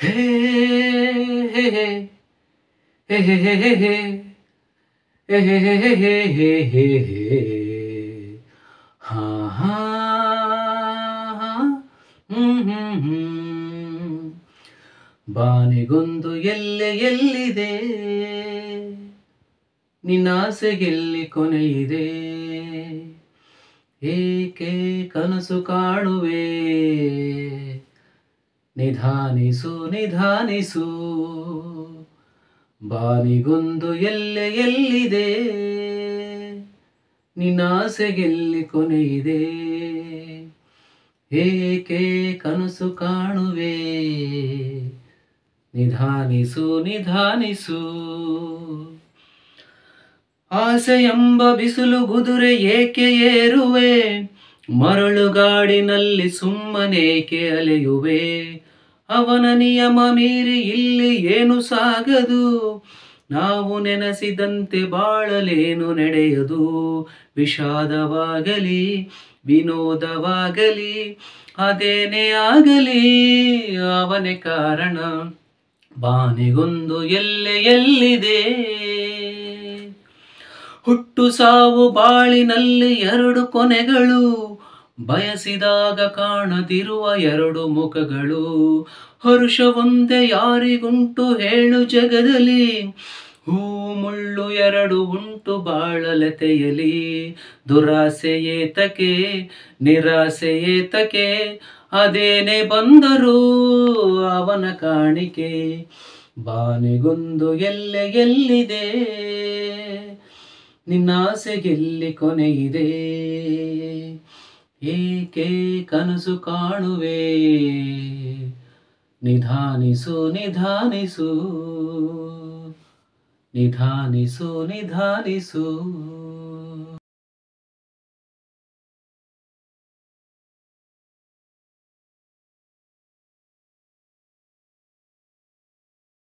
ಹೇ ಹೇ ಹೇ ಹೇ ಹೇ ಹೇ ಹೇ ಹೇ ಹೇ ಹೇ ಹೇ ಹೇ ಹೇ ಹೇ ಹೇ ಹಾ ಹಾ ಹ್ಮ್ ಹ್ಮ್ ಹ್ಮ್ ಬಾನಿಗೊಂದು ಎಲ್ಲೆ ಎಲ್ಲಿದೆ ನಿನ್ನಾಸೆಗೆಲ್ಲಿ ಕೊನೆಯಿದೆ ಏಕೆ ಕನಸು ಕಾಣುವೆ ನಿಧಾನಿಸು ನಿಧಾನಿಸು ಬಾನಿಗೊಂದು ಎಲ್ಲೆ ಎಲ್ಲಿದೆ ನಿನ್ನಾಸೆಗೆಲ್ಲಿ ಕೊನೆಯಿದೆ ಏಕೆ ಕನಸು ಕಾಣುವೆ ನಿಧಾನಿಸು ನಿಧಾನಿಸು ಆಸೆ ಎಂಬ ಬಿಸಿಲು ಗುದುರೆ ಏಕೆ ಏರುವೆ ಮರಳುಗಾಡಿನಲ್ಲಿ ಸುಮ್ಮನೇಕೆ ಅಲೆಯುವೆ ಅವನ ನಿಯಮ ಮೀರಿ ಇಲ್ಲಿ ಏನು ಸಾಗದು ನಾವು ನೆನೆಸಿದಂತೆ ಬಾಳಲೇನು ನಡೆಯದು ವಿಷಾದವಾಗಲಿ ವಿನೋದವಾಗಲಿ ಅದೇನೇ ಆಗಲಿ ಅವನೇ ಕಾರಣ ಬಾನಿಗೊಂದು ಎಲ್ಲೆ ಎಲ್ಲಿದೆ ಹುಟ್ಟು ಸಾವು ಬಾಳಿನಲ್ಲಿ ಎರಡು ಕೊನೆಗಳು ಬಯಸಿದಾಗ ಕಾಣದಿರುವ ಎರಡು ಮುಖಗಳು ಹರುಷ ಒಂದೇ ಯಾರಿಗುಂಟು ಹೇಳು ಜಗದಲ್ಲಿ ಹೂ ಮುಳ್ಳು ಎರಡು ಉಂಟು ಬಾಳಲತೆಯಲಿ ದುರಾಸೆ ಏತಕೆ ನಿರಾಸೆ ಏತಕೆ ಅದೇನೆ ಬಂದರೂ ಅವನ ಕಾಣಿಕೆ ಬಾನಿಗೊಂದು ಎಲ್ಲೆ ಎಲ್ಲಿದೆ ನಿನ್ನಾಸೆಗೆಲ್ಲಿ ಕೊನೆಯಿದೆ ಏಕೆ ಕನಸು ಕಾಣುವೆ ನಿಧಾನಿಸು ನಿಧಾನಿಸು ನಿಧಾನಿಸು ನಿಧಾನಿಸು